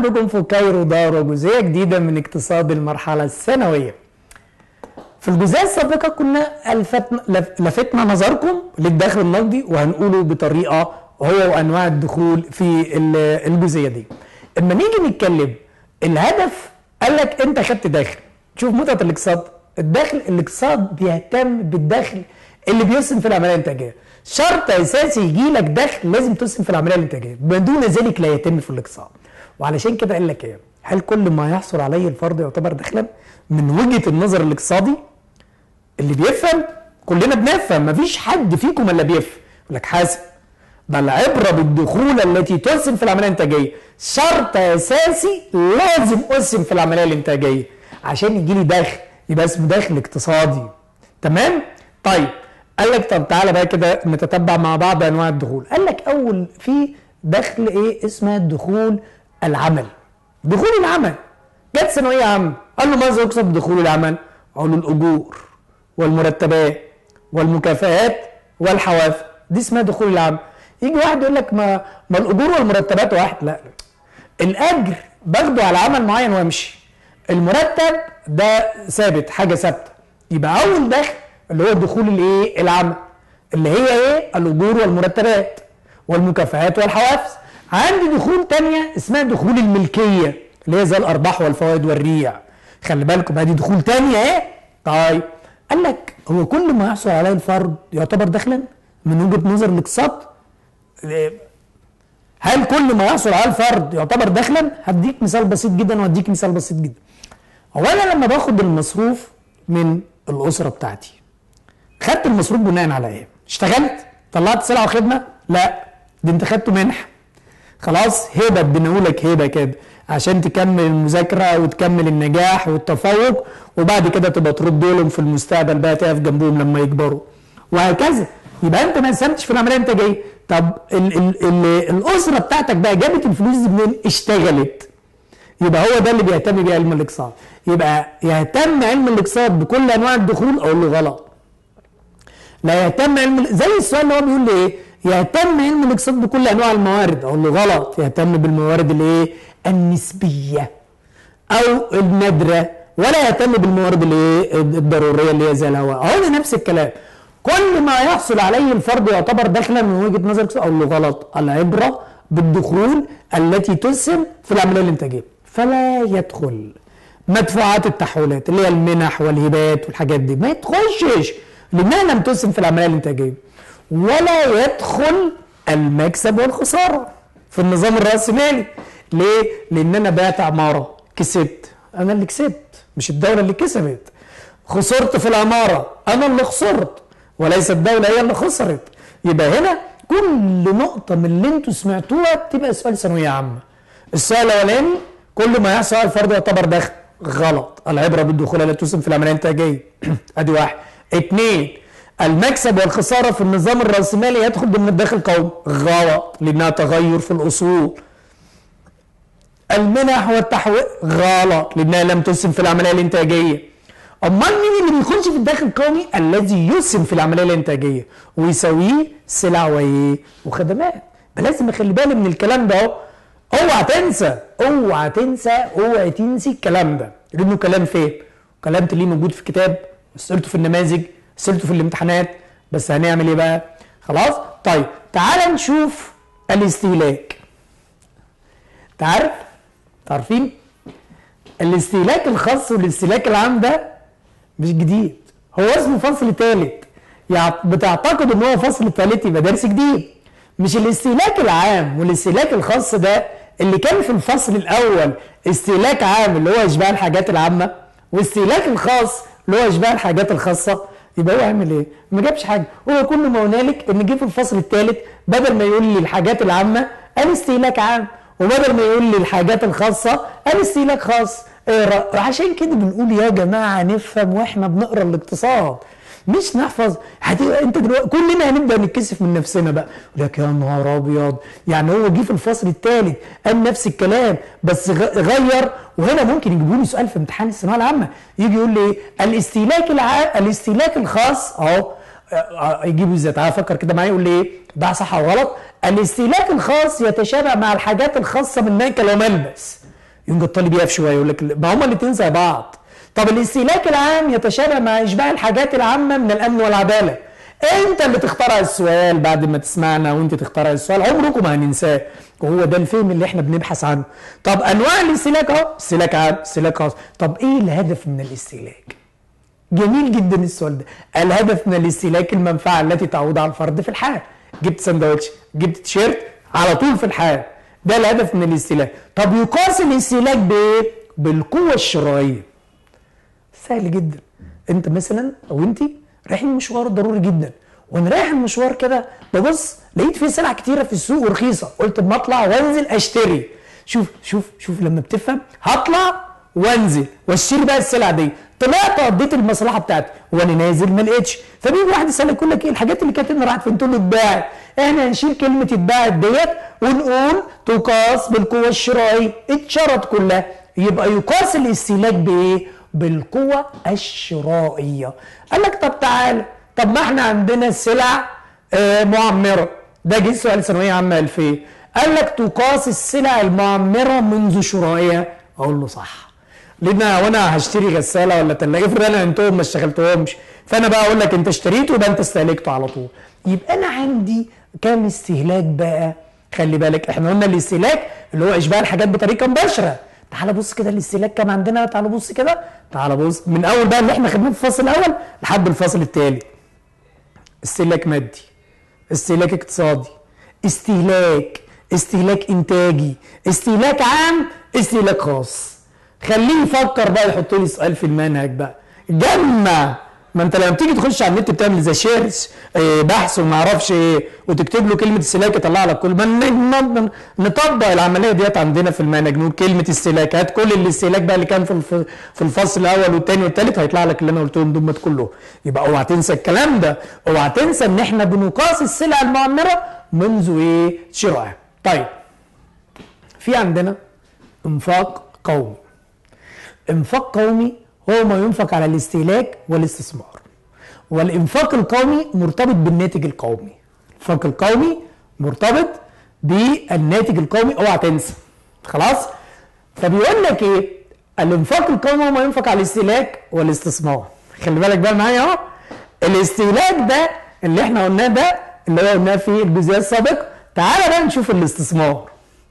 بكم في كايرو دار وجزئيه جديده من اقتصاد المرحله الثانويه. في الجزئيه السابقه كنا الفتنا لف- لفتنا نظركم للدخل النقدي وهنقوله بطريقه هو وانواع الدخول في ال- الجزئيه دي. اما نيجي نتكلم الهدف قال لك انت خدت دخل شوف متعه الاقتصاد الدخل الاقتصاد بيهتم بالدخل اللي بيسهم في العمليه الانتاجيه شرط اساسي يجي لك دخل لازم تسهم في العمليه الانتاجيه بدون ذلك لا يتم في الاقتصاد وعلشان كده قال لك ايه هل كل ما يحصل عليه الفرد يعتبر دخلا من وجهه النظر الاقتصادي اللي بيفهم كلنا بنفهم مفيش حد فيكم الا بيفهم يقول لك حاسب ده العبره بالدخول التي تسهم في العمليه الانتاجيه شرط اساسي لازم اسهم في العمليه الانتاجيه عشان يجي لي دخل يبقى اسمه دخل اقتصادي تمام طيب قال لك طب تعالى بقى كده نتتبع مع بعض انواع الدخول قال لك اول في دخل ايه اسمها دخول العمل دخول العمل جت ثانويه عامه قال له ماذا يقصد بدخول العمل اقول له الاجور والمرتبات والمكافآت والحوافز دي اسمها دخول العمل يجي واحد يقول لك ما ما الاجور والمرتبات واحد لا الاجر باخده على عمل معين وامشي المرتب ده ثابت حاجه ثابته يبقى اول دخل اللي هو دخول الايه العمل اللي هي ايه الاجور والمرتبات والمكافآت والحوافز عندي دخول تانية اسمها دخول الملكيه اللي هي زي الارباح والفوائد والريع خلي بالكم ادي دخول تانية ايه طيب قال لك هو كل ما يحصل عليه الفرد يعتبر دخلا من وجهه نظر الاقتصاد هل كل ما يحصل على الفرد يعتبر دخلا؟ هديك مثال بسيط جدا وهديك مثال بسيط جدا. هو انا لما باخد المصروف من الاسره بتاعتي خدت المصروف بناء على ايه؟ اشتغلت؟ طلعت سلعه وخدمه؟ لا ده انت خدته منحه. خلاص هبه اديناهولك هبه كده عشان تكمل المذاكره وتكمل النجاح والتفوق وبعد كده تبقى ترد لهم في المستقبل بقى تقف جنبهم لما يكبروا وهكذا يبقى انت ما ساهمتش في العمليه الانتاجيه طب ال ال ال الاسره بتاعتك بقى جابت الفلوس دي منين؟ اشتغلت يبقى هو ده اللي بيهتم بيه علم الاقتصاد يبقى يهتم علم الاقتصاد بكل انواع الدخول اقول له غلط لا يهتم علم زي السؤال اللي هو بيقول لي ايه يهتم علم الاقتصاد بكل انواع الموارد اقول له غلط يهتم بالموارد الايه النسبيه او النادره ولا يهتم بالموارد الايه الضروريه اللي هي زي الهواء هو ده نفس الكلام كل ما يحصل عليه الفرد يعتبر دخلا من وجهه نظر الاقتصاد اقول له غلط العبره بالدخول التي تسهم في العمليه الانتاجيه فلا يدخل مدفوعات التحويلات اللي هي المنح والهبات والحاجات دي ما يدخلش لانها لم تسهم في العمليه الانتاجيه ولا يدخل المكسب والخساره في النظام الراسمالي ليه؟ لان انا بعت عماره كسبت انا اللي كسبت مش الدوله اللي كسبت خسرت في العماره انا اللي خسرت وليس الدوله هي اللي خسرت يبقى هنا كل نقطه من اللي انتوا سمعتوها تبقى سؤال ثانويه عامه السؤال الاولاني كل ما يحصل على الفرد يعتبر دخل غلط العبره بالدخول التي تسهم في العمليه الانتاجيه ادي واحد اثنين المكسب والخساره في النظام الراسمالي يدخل ضمن الدخل القومي غلط لانها تغير في الاصول المنح والتحويل غلط لانها لم تسهم في العمليه الانتاجيه امال مين اللي بيخش في الدخل القومي الذي يسهم في العمليه الانتاجيه ويساويه سلع وايه وخدمات لازم اخلي بالي من الكلام ده اهو اوعى تنسى اوعى تنسى اوعى تنسي الكلام ده لانه كلام فين كلام تلاقيه موجود في كتاب سألته في النماذج سألته في الامتحانات بس هنعمل ايه بقى خلاص طيب تعال نشوف الاستهلاك تعرف تعرفين الاستهلاك الخاص والاستهلاك العام ده مش جديد هو اسمه فصل ثالث يعني بتعتقد ان هو فصل ثالث يبقى درس جديد مش الاستهلاك العام والاستهلاك الخاص ده اللي كان في الفصل الاول استهلاك عام اللي هو اشباع الحاجات العامه واستهلاك الخاص اللي هو اشباع الحاجات الخاصه يبقى هو عامل ايه؟ ما جابش حاجه هو كل ما هنالك ان جه في الفصل الثالث بدل ما يقول لي الحاجات العامه قال استهلاك عام وبدل ما يقول لي الحاجات الخاصه قال استهلاك خاص اقرا عشان كده بنقول يا جماعه نفهم واحنا بنقرا الاقتصاد مش نحفظ هتبقى انت دلوقتي كلنا هنبدا نتكسف من نفسنا بقى يقول لك يا نهار ابيض يعني هو جه في الفصل الثالث قال نفس الكلام بس غير وهنا ممكن يجيبوا لي سؤال في امتحان الثانويه العامه يجي يقول لي ايه الاستهلاك الع... الاستهلاك الخاص اهو يجيبوا ازاي تعالى فكر كده معايا يقول لي ايه ده صح او غلط الاستهلاك الخاص يتشابه مع الحاجات الخاصه بالماكل وملبس يوم الطالب يقف شويه يقول لك ما هما الاثنين زي بعض طب الاستهلاك العام يتشابه مع اشباع الحاجات العامه من الامن والعداله انت اللي تخترع السؤال بعد ما تسمعنا وانت تخترع السؤال عمركم ما هننساه وهو ده الفهم اللي احنا بنبحث عنه طب انواع الاستهلاك اهو استهلاك عام استهلاك خاص طب ايه الهدف من الاستهلاك جميل جدا السؤال ده الهدف من الاستهلاك المنفعه التي تعود على الفرد في الحال جبت سندوتش جبت تيشيرت على طول في الحال ده الهدف من الاستهلاك طب يقاس الاستهلاك بايه بالقوه الشرائيه سهل جدا انت مثلا او انت رايحين مشوار ضروري جدا وانا رايح المشوار كده ببص لقيت في سلع كتيره في السوق ورخيصه قلت اما اطلع وانزل اشتري شوف شوف شوف لما بتفهم هطلع وانزل واشتري بقى السلع دي طلعت قضيت المصلحه بتاعتي وانا نازل ما لقيتش فبيجي واحد يسالك يقول لك ايه الحاجات اللي كانت هنا راحت فين تقول له اتباعت احنا هنشيل كلمه اتباعت ديت ونقول تقاس بالقوه الشرائيه اتشرط كلها يبقى يقاس الاستهلاك بايه؟ بالقوة الشرائية قال لك طب تعالى طب ما احنا عندنا سلع آه معمرة ده جه سؤال ثانوية عامة 2000 قال لك تقاس السلع المعمرة منذ شرائها اقول له صح لان وانا هشتري غسالة ولا تلاجة افرض انا انتهم ما اشتغلتهمش فانا بقى اقول لك انت اشتريته يبقى انت استهلكته على طول يبقى انا عندي كام استهلاك بقى خلي بالك احنا قلنا الاستهلاك اللي هو اشباع الحاجات بطريقه مباشره تعال بص كده الاستهلاك كام عندنا تعال بص كده تعال بص من اول بقى اللي احنا خدناه في الفصل الاول لحد الفصل الثالث استهلاك مادي استهلاك اقتصادي استهلاك استهلاك انتاجي استهلاك عام استهلاك خاص خليه يفكر بقى يحط لي سؤال في المنهج بقى جمع ما انت لما بتيجي تخش على النت بتعمل زي شيرش اه بحث وما اعرفش ايه وتكتب له كلمه استهلاك يطلع لك كل ما نطبق العمليه ديت عندنا في المنهج نقول كلمه استهلاك هات كل الاستهلاك بقى اللي كان في في الفصل الاول والثاني والثالث هيطلع لك اللي انا قلتهم دول كلهم يبقى اوعى تنسى الكلام ده اوعى تنسى ان احنا بنقاس السلع المعمره منذ ايه شرائها طيب في عندنا انفاق قومي انفاق قومي هو ما ينفق على الاستهلاك والاستثمار والانفاق القومي مرتبط بالناتج القومي الانفاق القومي مرتبط بالناتج القومي اوعى تنسى خلاص فبيقول لك ايه الانفاق القومي هو ما ينفق على الاستهلاك والاستثمار خلي بالك بقى معايا اهو الاستهلاك ده اللي احنا قلناه ده اللي هو قلناه في الجزئيه السابقه تعالى بقى نشوف الاستثمار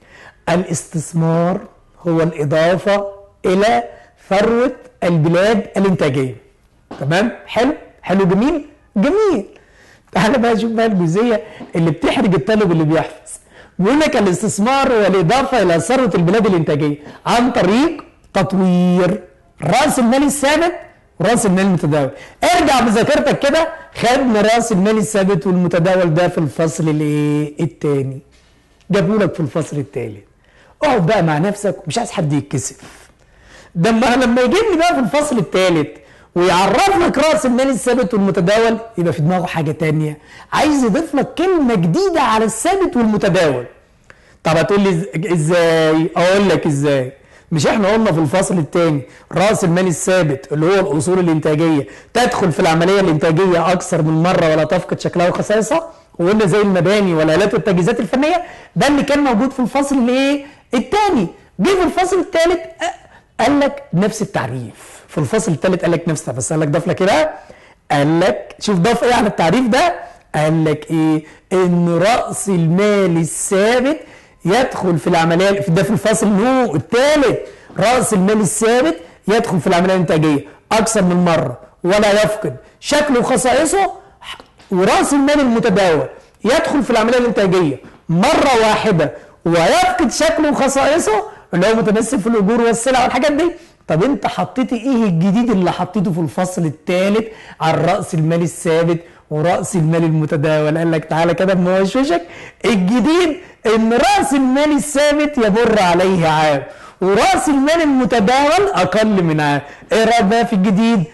الاستثمار هو الاضافه الى ثروه البلاد الانتاجيه تمام حلو حلو جميل جميل تعالى بقى شوف بقى الجزئيه اللي بتحرج الطالب اللي بيحفظ بيقول لك الاستثمار هو الاضافه الى ثروه البلاد الانتاجيه عن طريق تطوير راس المال الثابت وراس المال المتداول ارجع بذاكرتك كده خدنا راس المال الثابت والمتداول ده في الفصل الايه الثاني جابوا لك في الفصل الثالث اقعد بقى مع نفسك مش عايز حد يتكسف ده لما يجيب لي بقى في الفصل الثالث ويعرف لك راس المال الثابت والمتداول يبقى في دماغه حاجه تانية عايز يضيف لك كلمه جديده على الثابت والمتداول طب هتقول لي ازاي اقول لك ازاي مش احنا قلنا في الفصل الثاني راس المال الثابت اللي هو الاصول الانتاجيه تدخل في العمليه الانتاجيه اكثر من مره ولا تفقد شكلها وخصائصها وقلنا زي المباني والالات والتجهيزات الفنيه ده اللي كان موجود في الفصل الايه الثاني جه في الفصل الثالث قال لك نفس التعريف في الفصل الثالث قال لك نفس التعريف بس قال لك ضاف لك ايه بقى؟ قال لك شوف ضاف ايه على التعريف ده؟ قال لك ايه؟ ان راس المال الثابت يدخل في العمليه ده في الفصل نو الثالث راس المال الثابت يدخل في العمليه الانتاجيه اكثر من مره ولا يفقد شكله وخصائصه وراس المال المتداول يدخل في العمليه الانتاجيه مره واحده ويفقد شكله وخصائصه اللي هو متمثل في الاجور والسلع والحاجات دي طب انت حطيتي ايه الجديد اللي حطيته في الفصل الثالث عن راس المال الثابت وراس المال المتداول قال لك تعالى كده بموشوشك الجديد ان راس المال الثابت يمر عليه عام وراس المال المتداول اقل من عام ايه رايك بقى في الجديد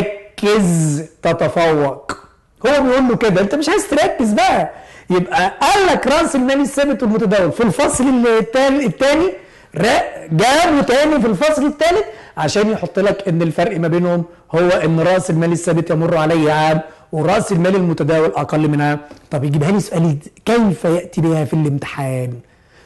ركز تتفوق هو بيقول له كده انت مش عايز تركز بقى يبقى قال لك راس المال الثابت والمتداول في الفصل الثاني جابه تاني في الفصل الثالث عشان يحط لك ان الفرق ما بينهم هو ان راس المال الثابت يمر عليه عام وراس المال المتداول اقل من عام طب يجيبها لي سؤال كيف ياتي بها في الامتحان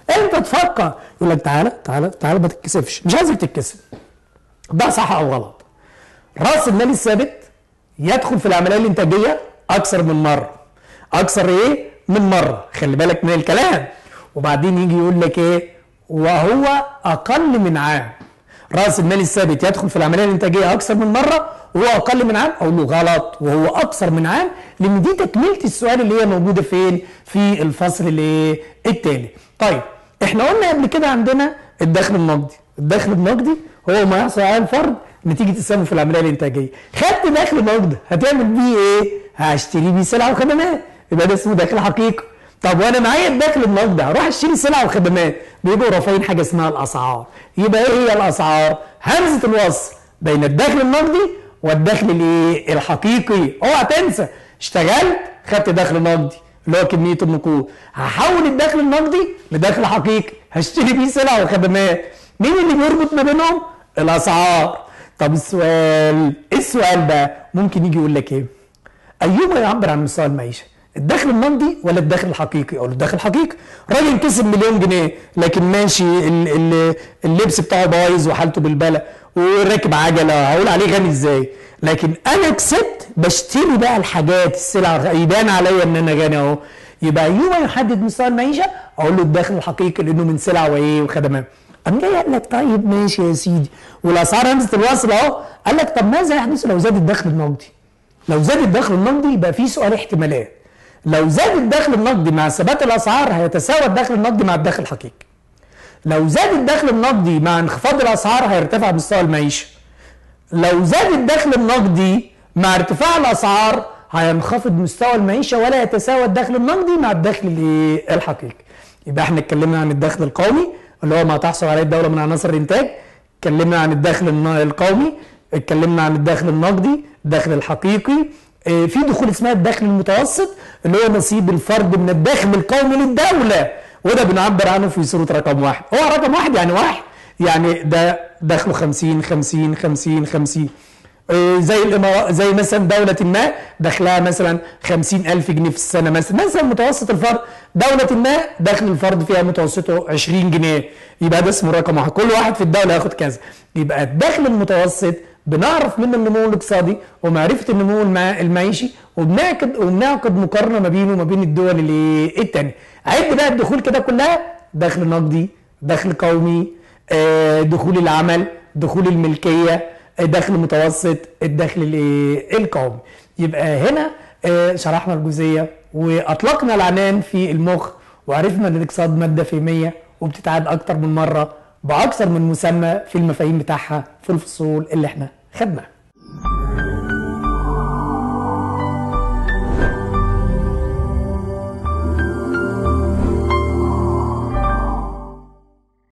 انت تفكر يقول لك تعالى تعالى تعالى ما تتكسفش مش عايزك تتكسف ده صح او غلط راس المال الثابت يدخل في العمليه الانتاجيه اكثر من مره اكثر ايه من مره خلي بالك من الكلام وبعدين يجي يقول لك ايه وهو اقل من عام راس المال الثابت يدخل في العمليه الانتاجيه اكثر من مره وهو اقل من عام اقول له غلط وهو اكثر من عام لان دي تكمله السؤال اللي هي موجوده فين في الفصل الايه التالي طيب احنا قلنا قبل كده عندنا الدخل النقدي الدخل النقدي هو ما يحصل على الفرد نتيجه السهم في العمليه الانتاجيه خدت دخل نقد هتعمل بيه ايه هشتري بيه سلع وخدمات يبقى ده اسمه دخل حقيقي طب وانا معايا الدخل النقد هروح اشتري سلع وخدمات بيبقوا رافعين حاجه اسمها الاسعار يبقى ايه هي الاسعار همزه الوصل بين الدخل النقدي والدخل الايه الحقيقي اوعى تنسى اشتغلت خدت دخل نقدي اللي هو كميه النقود هحول الدخل النقدي لدخل حقيقي هشتري بيه سلع وخدمات مين اللي بيربط ما بينهم الاسعار طب السؤال ايه السؤال بقى ممكن يجي يقول لك ايه ايهما يعبر عن مستوى المعيشه الدخل النقدي ولا الدخل الحقيقي اقول الدخل الحقيقي راجل كسب مليون جنيه لكن ماشي ال- ال- اللبس بتاعه بايظ وحالته بالبلا وراكب عجله هقول عليه غني ازاي لكن انا كسبت بشتري بقى الحاجات السلع يبان عليا ان انا غني اهو يبقى ايهما يحدد مستوى المعيشه اقول له الدخل الحقيقي لانه من سلع وايه وخدمات قام جاي قال لك طيب ماشي يا سيدي والاسعار همزه الوصل اهو قال لك طب ماذا يحدث لو زاد الدخل النقدي؟ لو زاد الدخل النقدي يبقى في سؤال احتمالات لو زاد الدخل النقدي مع ثبات الاسعار هيتساوى الدخل النقدي مع الدخل الحقيقي لو زاد الدخل النقدي مع انخفاض الاسعار هيرتفع مستوى المعيشه لو زاد الدخل النقدي مع ارتفاع الاسعار هينخفض مستوى المعيشه ولا يتساوى الدخل النقدي مع الدخل الايه؟ الحقيقي يبقى احنا اتكلمنا عن الدخل القومي اللي هو ما تحصل عليه الدوله من عناصر الانتاج اتكلمنا عن الدخل الن- القومي اتكلمنا عن الدخل النقدي الدخل الحقيقي اه، في دخول اسمها الدخل المتوسط اللي هو نصيب الفرد من الدخل القومي للدوله وده بنعبر عنه في صوره رقم واحد هو رقم واحد يعني واحد يعني ده دخله 50 50 50 50 إيه زي الإمارات زي مثلا دولة ما دخلها مثلا خمسين ألف جنيه في السنة مثلا مثلا متوسط الفرد دولة ما دخل الفرد فيها متوسطه 20 جنيه يبقى ده اسمه رقم واحد كل واحد في الدولة ياخد كذا يبقى الدخل المتوسط بنعرف منه النمو الاقتصادي ومعرفة النمو المع- المعيشي وبنعقد وبنعقد مقارنة ما بينه وما بين الدول اللي التانية عد بقى الدخول كده كلها دخل نقدي دخل قومي آه، دخول العمل دخول الملكية الدخل المتوسط الدخل الايه القومي يبقى هنا آه، شرحنا الجزئيه واطلقنا العنان في المخ وعرفنا ان الاقتصاد ماده فهميه وبتتعاد اكتر من مره باكثر من مسمى في المفاهيم بتاعها في الفصول اللي احنا خدناها